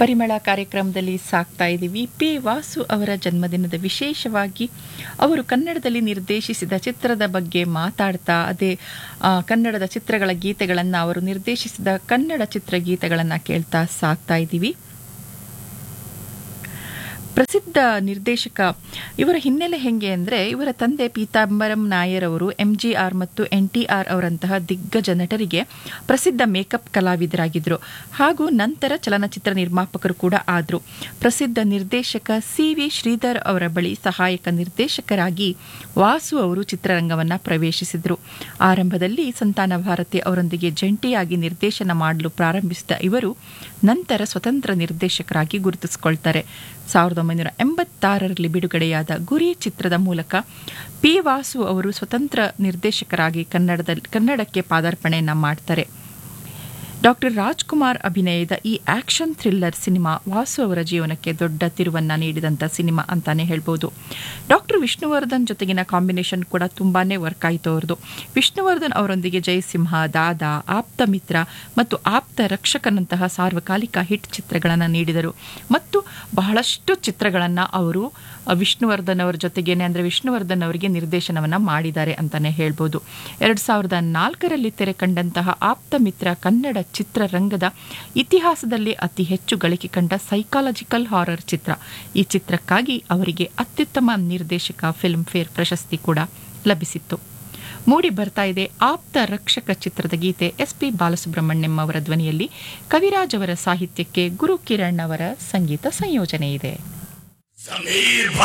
ಪರಿಮಳ ಕಾರ್ಯಕ್ರಮದಲ್ಲಿ ಸಾಕ್ತಾ ಇದ್ದೀವಿ ಪಿ ವಾಸು ಅವರ ಜನ್ಮದಿನದ ವಿಶೇಷವಾಗಿ ಅವರು ಕನ್ನಡದಲ್ಲಿ ನಿರ್ದೇಶಿಸಿದ ಚಿತ್ರದ ಬಗ್ಗೆ ಮಾತಾಡ್ತಾ ಅದೇ ಆ, ಕನ್ನಡದ ಚಿತ್ರಗಳ ಗೀತೆಗಳನ್ನು ಅವರು ನಿರ್ದೇಶಿಸಿದ ಕನ್ನಡ ಚಿತ್ರಗೀತೆಗಳನ್ನು ಕೇಳ್ತಾ ಸಾಕ್ತಾ ಇದ್ದೀವಿ ಪ್ರಸಿದ್ಧ ನಿರ್ದೇಶಕ ಇವರ ಹಿನ್ನೆಲೆ ಹೆಂಗೆ ಅಂದರೆ ಇವರ ತಂದೆ ಪೀತಾಂಬರಂ ನಾಯರ್ ಅವರು ಎಂ ಜಿ ಆರ್ ಮತ್ತು ಎನ್ ಟಿ ಆರ್ ಅವರಂತಹ ದಿಗ್ಗಜ ನಟರಿಗೆ ಪ್ರಸಿದ್ಧ ಮೇಕಪ್ ಕಲಾವಿದರಾಗಿದ್ದರು ಹಾಗೂ ನಂತರ ಚಲನಚಿತ್ರ ನಿರ್ಮಾಪಕರು ಕೂಡ ಆದರು ಪ್ರಸಿದ್ಧ ನಿರ್ದೇಶಕ ಸಿ ವಿ ಶ್ರೀಧರ್ ಅವರ ಬಳಿ ಸಹಾಯಕ ನಿರ್ದೇಶಕರಾಗಿ ವಾಸು ಅವರು ಚಿತ್ರರಂಗವನ್ನು ಪ್ರವೇಶಿಸಿದರು ಆರಂಭದಲ್ಲಿ ಸಂತಾನ ಭಾರತಿ ಅವರೊಂದಿಗೆ ಜಂಟಿಯಾಗಿ ನಿರ್ದೇಶನ ಮಾಡಲು ಪ್ರಾರಂಭಿಸಿದ ಇವರು ನಂತರ ಸ್ವತಂತ್ರ ನಿರ್ದೇಶಕರಾಗಿ ಗುರುತಿಸಿಕೊಳ್ತಾರೆ ಸಾವಿರದ ಒಂಬೈನೂರ ಎಂಬತ್ತಾರರಲ್ಲಿ ಬಿಡುಗಡೆಯಾದ ಗುರಿ ಚಿತ್ರದ ಮೂಲಕ ಪಿ ವಾಸು ಅವರು ಸ್ವತಂತ್ರ ನಿರ್ದೇಶಕರಾಗಿ ಕನ್ನಡದಲ್ಲಿ ಕನ್ನಡಕ್ಕೆ ಪಾದಾರ್ಪಣೆಯನ್ನ ಮಾಡ್ತಾರೆ ಡಾಕ್ಟರ್ ರಾಜ್ಕುಮಾರ್ ಅಭಿನಯದ ಈ ಆಕ್ಷನ್ ಥ್ರಿಲ್ಲರ್ ಸಿನಿಮಾ ವಾಸು ಅವರ ಜೀವನಕ್ಕೆ ದೊಡ್ಡ ತಿರುವನ್ನ ನೀಡಿದಂಥ ಸಿನಿಮಾ ಅಂತಾನೆ ಹೇಳ್ಬೋದು ಡಾಕ್ಟರ್ ವಿಷ್ಣುವರ್ಧನ್ ಜೊತೆಗಿನ ಕಾಂಬಿನೇಷನ್ ಕೂಡ ತುಂಬಾನೇ ವರ್ಕ್ ಆಯಿತು ಅವ್ರದ್ದು ವಿಷ್ಣುವರ್ಧನ್ ಅವರೊಂದಿಗೆ ಜಯಸಿಂಹ ದಾದಾ ಆಪ್ತ ಮಿತ್ರ ಮತ್ತು ಆಪ್ತ ರಕ್ಷಕನಂತಹ ಸಾರ್ವಕಾಲಿಕ ಹಿಟ್ ಚಿತ್ರಗಳನ್ನು ನೀಡಿದರು ಮತ್ತು ಬಹಳಷ್ಟು ಚಿತ್ರಗಳನ್ನು ಅವರು ಅ, ವಿಷ್ಣುವರ್ಧನ್ ಅವರ ಜೊತೆಗೇನೆ ಅಂದರೆ ವಿಷ್ಣುವರ್ಧನ್ ಅವರಿಗೆ ನಿರ್ದೇಶನವನ್ನು ಮಾಡಿದ್ದಾರೆ ಅಂತಾನೆ ಹೇಳ್ಬೋದು ಎರಡು ಸಾವಿರದ ನಾಲ್ಕರಲ್ಲಿ ತೆರೆ ಕಂಡಂತಹ ಆಪ್ತ ಮಿತ್ರ ಕನ್ನಡ ಚಿತ್ರರಂಗದ ಇತಿಹಾಸದಲ್ಲಿ ಅತಿ ಹೆಚ್ಚು ಗಳಿಕೆ ಕಂಡ ಸೈಕಾಲಜಿಕಲ್ ಹಾರರ್ ಚಿತ್ರ ಈ ಚಿತ್ರಕ್ಕಾಗಿ ಅವರಿಗೆ ಅತ್ಯುತ್ತಮ ನಿರ್ದೇಶಕ ಫಿಲ್ಮ್ ಫೇರ್ ಪ್ರಶಸ್ತಿ ಕೂಡ ಲಭಿಸಿತ್ತು ಮೂಡಿ ಬರ್ತಾ ಇದೆ ಆಪ್ತ ರಕ್ಷಕ ಚಿತ್ರದ ಗೀತೆ ಎಸ್ ಪಿ ಬಾಲಸುಬ್ರಹ್ಮಣ್ಯಂ ಅವರ ಧ್ವನಿಯಲ್ಲಿ ಕವಿರಾಜ್ ಅವರ ಸಾಹಿತ್ಯಕ್ಕೆ ಗುರು ಕಿರಣ್ ಅವರ ಸಂಗೀತ ಸಂಯೋಜನೆ ಇದೆ ಜಮೀರ್